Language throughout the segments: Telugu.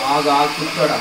ఆగు ఆగు కూర్చోడా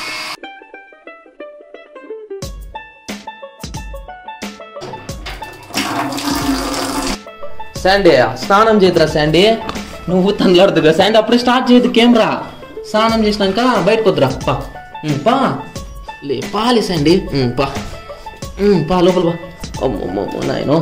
శాండీ స్నానం చేద్దురా శాండీ నువ్వు తనలాడుతుగా శాండీ అప్పుడే స్టార్ట్ చేయదు కెమెరా స్నానం చేసినాక బయటకు వద్దురా పా ఉమ్, పా లే పాలి శాండీ ఉమ్, పా ఉమ్, పా లోపల పా అమ్మమ్మమ్మ నాయను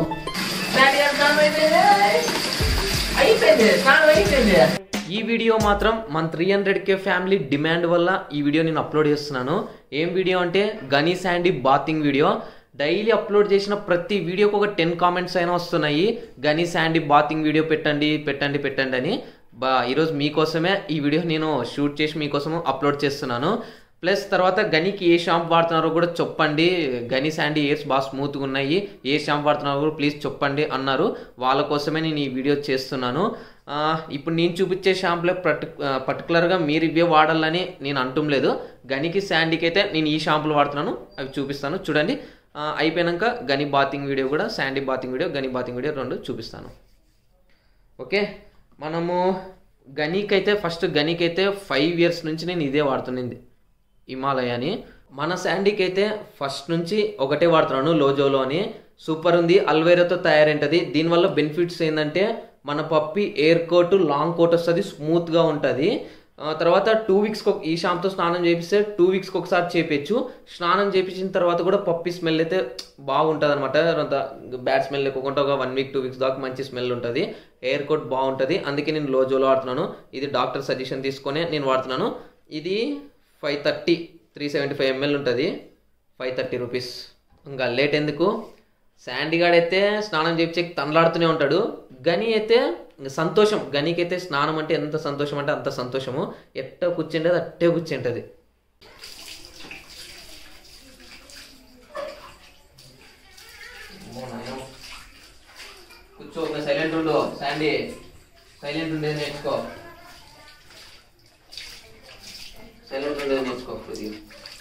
ఈ వీడియో మాత్రం మన three hundred K family demand వల్ల ఈ వీడియో నేను అప్లోడ్ చేస్తున్నాను ఏం వీడియో అంటే Gani Sandy bathing video daily upload చేసిన ప్రతి వీడియోకి ఒక టెన్ కామెంట్స్ అయినా వస్తున్నాయి గనీ శాండీ బాతింగ్ వీడియో పెట్టండి పెట్టండి పెట్టండి అని బా ఈరోజు మీకోసమే ఈ వీడియో నేను షూట్ చేసి మీకోసం అప్లోడ్ చేస్తున్నాను ప్లస్ తర్వాత గనికి ఏ షాంపూ వాడుతున్నారో కూడా చెప్పండి గని శాండీ ఇయర్స్ బాగా స్మూత్గా ఉన్నాయి ఏ షాంపూ వాడుతున్నారో కూడా ప్లీజ్ చెప్పండి అన్నారు వాళ్ళ కోసమే నేను ఈ వీడియో చేస్తున్నాను ఆ, ఇప్పుడు నేను చూపించే షాంపూలే పర్టి పర్టికులర్గా మీరు ఇవే వాడాలని నేను అంటం లేదు గనికి శాండీకి అయితే నేను ఈ షాంపూలు వాడుతున్నాను అవి చూపిస్తాను చూడండి ఆ, అయిపోయాక గని బాతింగ్ వీడియో కూడా Sandy bathing video Gani bathing video రెండు చూపిస్తాను ఓకే మనము గనీకైతే ఫస్ట్ గనీకైతే ఫైవ్ ఇయర్స్ నుంచి నేను ఇదే వాడుతున్నది హిమాలయ అని మన శాండీకి అయితే ఫస్ట్ నుంచి ఒకటే వాడుతున్నాను లోజోలో అని సూపర్ ఉంది అల్వేరాతో తయారైంటది దీనివల్ల బెనిఫిట్స్ ఏంటంటే మన puppy air coat long coat వస్తుంది స్మూత్గా ఉంటుంది ఆ, తర్వాత టూ వీక్స్కి ఈ షాంపుతో స్నానం చేపిస్తే టూ వీక్స్కి ఒకసారి చేపించు స్నానం చేపించిన తర్వాత కూడా పప్పి స్మెల్ అయితే బాగుంటుంది అనమాట అంత బ్యాడ్ స్మెల్ లేకుండా ఒక వన్ వీక్ టూ వీక్స్ దాకా మంచి స్మెల్ ఉంటుంది ఎయిర్ కోట్ బాగుంటుంది అందుకే నేను లోజోలో వాడుతున్నాను ఇది డాక్టర్ సజెషన్ తీసుకొని నేను వాడుతున్నాను ఇది five thirty three seventy five ML ఉంటుంది ఫైవ్ థర్టీ రూపీస్ ఇంకా లేట్ ఎందుకు శాండీ గాడ్ అయితే స్నానం చేపించే తనలాడుతూనే ఉంటాడు గని అయితే ఇంక సంతోషం గనికి అయితే స్నానం అంటే ఎంత సంతోషం అంటే అంత సంతోషము ఎట్ట కూర్చుంటది అట్టే కూర్చుంటది కూర్చో సైలెంట్ ఉండు శాండీ సైలెంట్ ఉండేది నేర్చుకో సైలెంట్ ఉండేది నేర్చుకో కొద్దిగా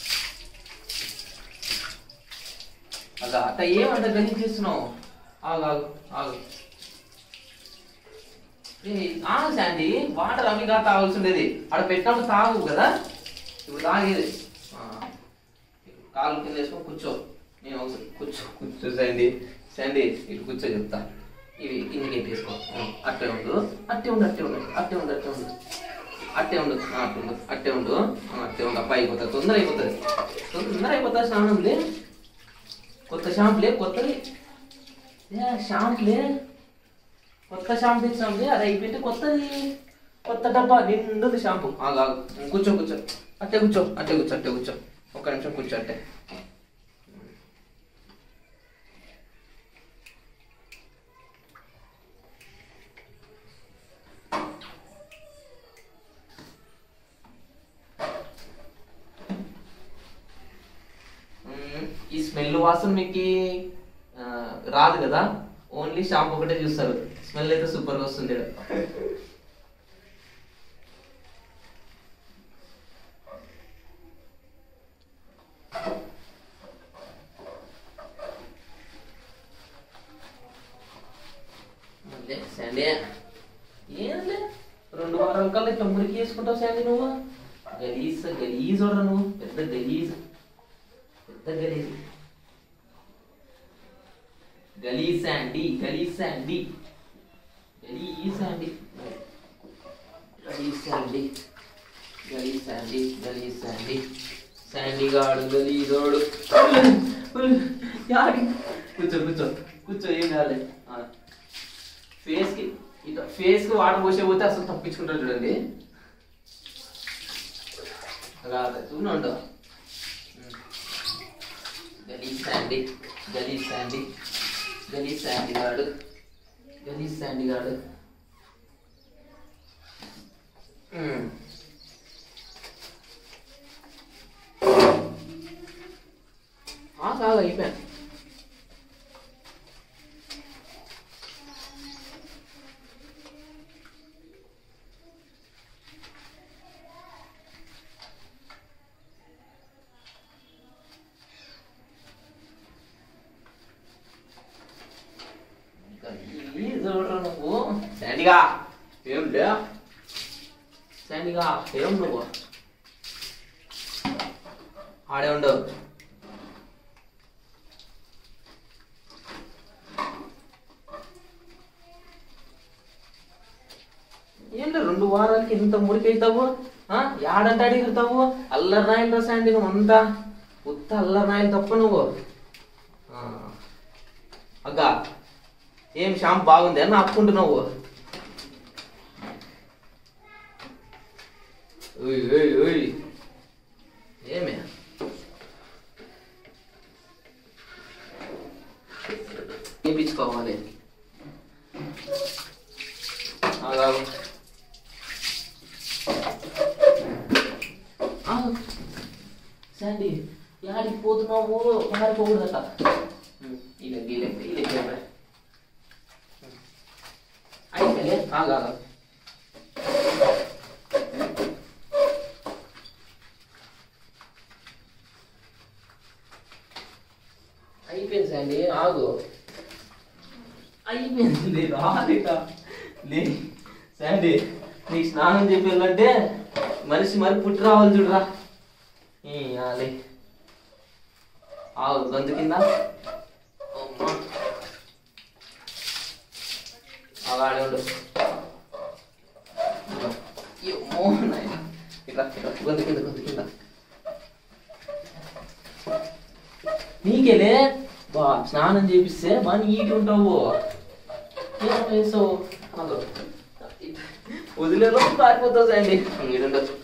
అలా అట్ట ఏమంత గణిత చేస్తున్నావు ఆగు ఆగు ఆగు ఏయ్, ఆగు శాండీ వాటర్ అమ్మిగా తాగాల్సి ఉండేది ఆడ పెట్టినప్పుడు తాగు కదా ఇప్పుడు తాగేది ఆ. కాలు కింద వేసుకొని కూర్చో నేను ఒకసారి కూర్చో కూర్చో శాండీ శాండీ ఇటు కూర్చో చెప్తా ఇవి కిందకి తీసుకో అట్టే ఉండు అట్టే ఉండు అట్టే ఉండు అట్టే ఉండు అట్టే ఉండు అట్టే ఉండు ఆ, అట్టే ఉండు అట్టే ఉండు ఆ, అట్టే ఉండు అబ్బాయి అయిపోతుంది తొందర అయిపోతుంది తొందర అయిపోతుంది స్నానం ఉంది కొత్త షాంపులే కొత్తది ఏ షాంపులే కొత్త షాంపు తెచ్చాంలే అది అయిపోయింది కొత్తది కొత్త డబ్బా నిండుది షాంపు ఆగు ఆగు కూర్చో కూర్చో అట్టే కూర్చో అట్టే కూర్చో అట్టే కూర్చో ఒక్క నిమిషం కూర్చో అట్టే మ్మ్. ఈ స్మెల్ వాసన మీకు ఆ, రాదు కదా ఓన్లీ షాంపూ ఒకటే చూస్తారు స్మెల్ అయితే సూపర్ గా వస్తుంది ఈడ. అదే, శాండీ ఏంలే రెండు వారాల కల్లా ఇట్లా మురికి వేసుకుంటావు శాండీ నువ్వు గలీజ్ గలీజ్ చూడరా నువ్వు పెద్ద గలీజ్ పెద్ద గలీజ్ గలీజ్ శాండీ గలీజ్ శాండీ గలీజ్ శాండీ గలీజ్ శాండీ గలీజ్ శాండీ గలీజ్ శాండీ శాండీ గాడు గలీజోడు యాడి కూర్చో కూర్చో కూర్చో ఏం కాలే ఫేస్ కి ఇట్లా ఫేస్ కి వాటర్ పోసే పోతే అసలు తప్పించుకుంటారు చూడండి రాదు చూడండి గలీజ్ శాండీ గలీజ్ శాండీ గలీజ్ శాండీ గాడు గలీజ్ శాండీ గాడు మ్మ్. ఆ కాదు అయిపోయాను గలీజ్ ఎవడ్రా నువ్వు శాండీగా ఏం లే శాండీగా ఏం నువ్వు ఆడే ఉండు ఏంటి రెండు వారాలకి ఇంత మురికైతావు ఆ? యాడంట అడిగితావు అల్లరి నాయలు రాసాండి నువ్వు అంతా ఉత్త అల్లరి నాయలు తప్ప నువ్వు ఆ. అగ్గా ఏం షాంప్ బాగుంది అని ఆపుకుంటున్నావు ఓయ్ ఓయ్ ఓయ్ ఏమే వేయించుకోవాలి ఆగాగు. ఆగు. శాండీ యాడికి పోతున్నావు పారిపోకూడదట ఇలా గీలే ఇలా అయితే ఆగా అయిపోయింది శాండీ ఆగు అయిపోయింది రాలిక లే శాండీ నీకు స్నానం చెప్పాలంటే మనిషి మరి పుట్టి రావాలి చూడరా ఈ ఆలే ఆవు గొంతు కింద అమ్మా. అలాడే ఉండు అమ్మో నాయనా. ఇట్లా ఇట్లా గొంతు కింద గొంతు కింద నీకేలే బా స్నానం చేపిస్తే బా నీట్ ఉంటావు ఏం చేసావు అదో. వదిలేలో పారిపోతావు సండి ఈడుండొచ్చు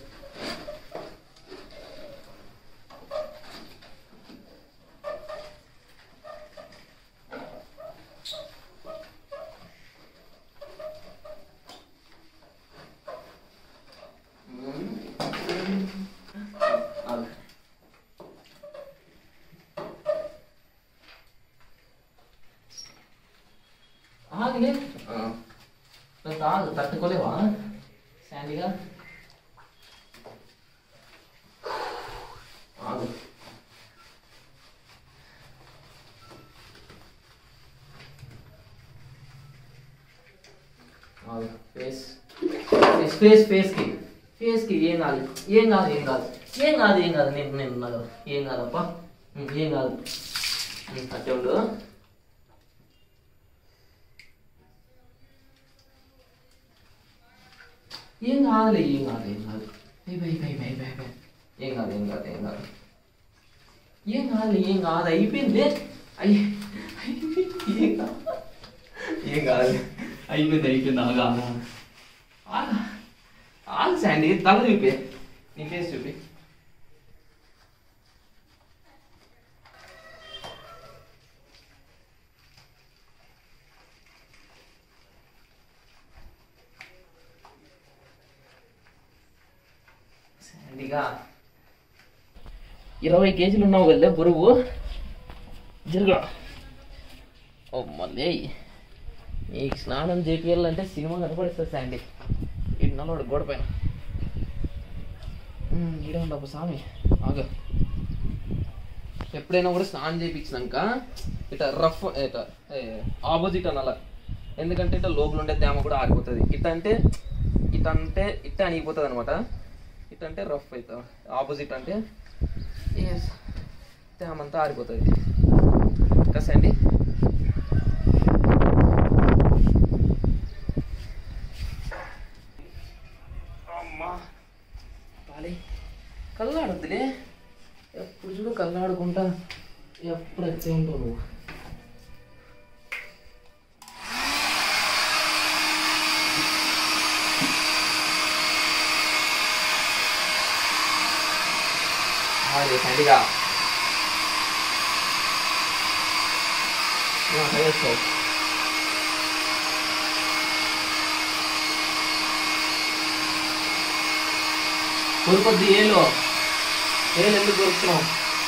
ఆగు. ఆగలే కొంత ఆగు తట్టుకోలేవా శాండీగా ఆగు ఆగు ఫేస్ ఫేస్ ఫేస్ ఫేస్కి ఫేస్కి ఏం కాదు ఏం కాదు ఏం కాదు ఏం కాదు ఏం కాదు నేను నేను ఉన్నా కదా ఏం కాదప్పా ఉం, ఏం కాదు ఉం, అట్టే ఉండు ఏం కాదులే ఏం కాదు ఏం కాదు bye bye bye bye bye bye ఏం కాదు ఏం కాదు ఏం కాదు ఏం కాదులే ఏం కాదు అయిపోయింది అయ్యి అయిపోయింది ఏం కాదు ఏం కాదు అయిపోయింది అయిపోయింది ఆగా ఆగా ఆగు శాండీ తల చూపి నీ ఫేస్ చూపి శాండీగా ఇరవై కేజీలు ఉన్నావు కదా బరువు జరుగు ఓ మళ్ళీ నీకు స్నానం చేపియాలంటే సినిమా కనపడిస్తుంది శాండీ ఇటు నల్లవాడు గోడ పైన ఉమ్, ఈడే ఉండవు స్వామి ఆగు ఎప్పుడైనా కూడా స్నానం చేయించినాక ఇట్లా రఫ్ ఇట్లా ఆపోజిట్ అనాల ఎందుకంటే ఇట్లా లోపల ఉండే తేమ కూడా ఆరిపోతుంది ఇట్ట అంటే ఇట్ట అంటే ఇట్ట అనిగిపోతుంది అనమాట ఇట్ట అంటే రఫ్ అవుతుంది ఆపోజిట్ అంటే yes, తేమ అంతా ఆరిపోతుంది కసండి అమ్మా పాలి కళ్ళాడొద్దులే ఎప్పుడు చూడు కళ్ళాడుకుంటా ఎప్పుడు వచ్చే ఉంటావు నువ్వు అదే సండిగా చేస్తావు కొడుకొద్ది ఏలో ఏలు ఎందుకు దొరుకుతున్నావు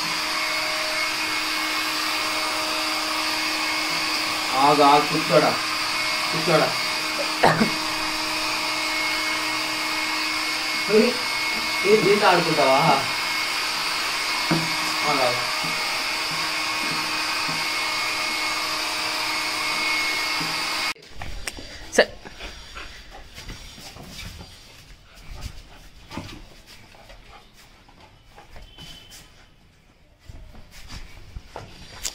ఆగు ఆగు కూర్చోడా కూర్చోడా ఏయ్, ఏ దీంతో ఆడుకుంటావా ఆగు, ఆగు. సరే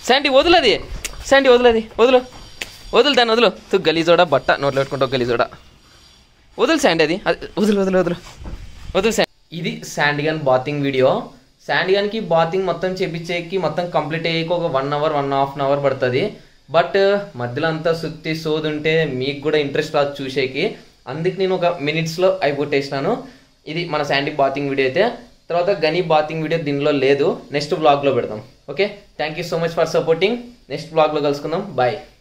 శాండీ వదులది శాండీ వదులది వదులు వదులు దాన్ని వదులు తు గలీజోడా బట్ట నోట్లో పెట్టుకుంటావు గలీజోడా వదులు శాండీ అది అది వదులు వదులు వదులు వదులు శాండీ ఇది శాండిగన్ బాతింగ్ వీడియో శాండిగన్కి బాతింగ్ మొత్తం చేపించేకి మొత్తం కంప్లీట్ అయ్యేకి ఒక one hour one half an hour పడుతుంది బట్ మధ్యలో అంతా సుత్తి సోది ఉంటే మీకు కూడా ఇంట్రెస్ట్ రాదు చూసేకి అందుకు నేను ఒక మినిట్స్లో అయిపోట్టేసినాను ఇది మన శాండీ బాతింగ్ వీడియో అయితే తర్వాత గని బాతింగ్ వీడియో దీనిలో లేదు నెక్స్ట్ బ్లాగ్లో పెడదాం okay thank you so much for supporting next బ్లాగ్లో కలుసుకుందాం బాయ్